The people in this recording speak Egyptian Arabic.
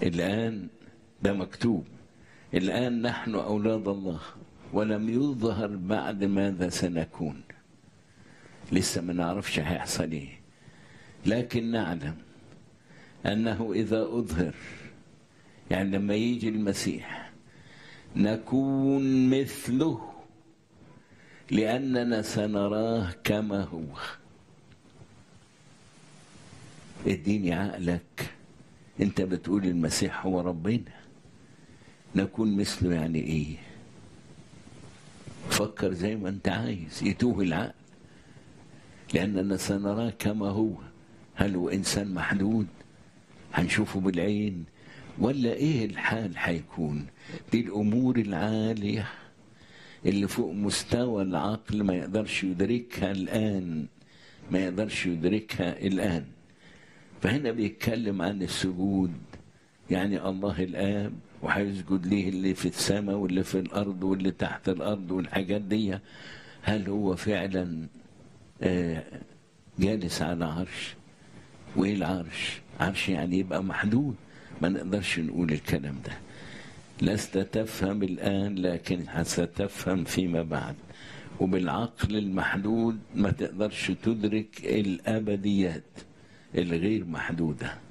الآن ده مكتوب الآن نحن أولاد الله ولم يظهر بعد ماذا سنكون لسه ما نعرفش هيحصل ايه لكن نعلم انه اذا اظهر يعني لما يجي المسيح نكون مثله لاننا سنراه كما هو اديني عقلك انت بتقول المسيح هو ربنا نكون مثله يعني ايه فكر زي ما انت عايز يتوه العقل لأننا سنراه كما هو هل هو إنسان محدود هنشوفه بالعين ولا إيه الحال هيكون دي الأمور العالية اللي فوق مستوى العقل ما يقدرش يدركها الآن ما يقدرش يدركها الآن فهنا بيتكلم عن السجود يعني الله الآب وهيسجد ليه اللي في السماء واللي في الأرض واللي تحت الأرض والحاجات دي هل هو فعلا جالس على عرش وايه العرش عرش يعني يبقى محدود ما نقدرش نقول الكلام ده لست تفهم الآن لكن ستفهم فيما بعد وبالعقل المحدود ما تقدرش تدرك الأبديات الغير محدودة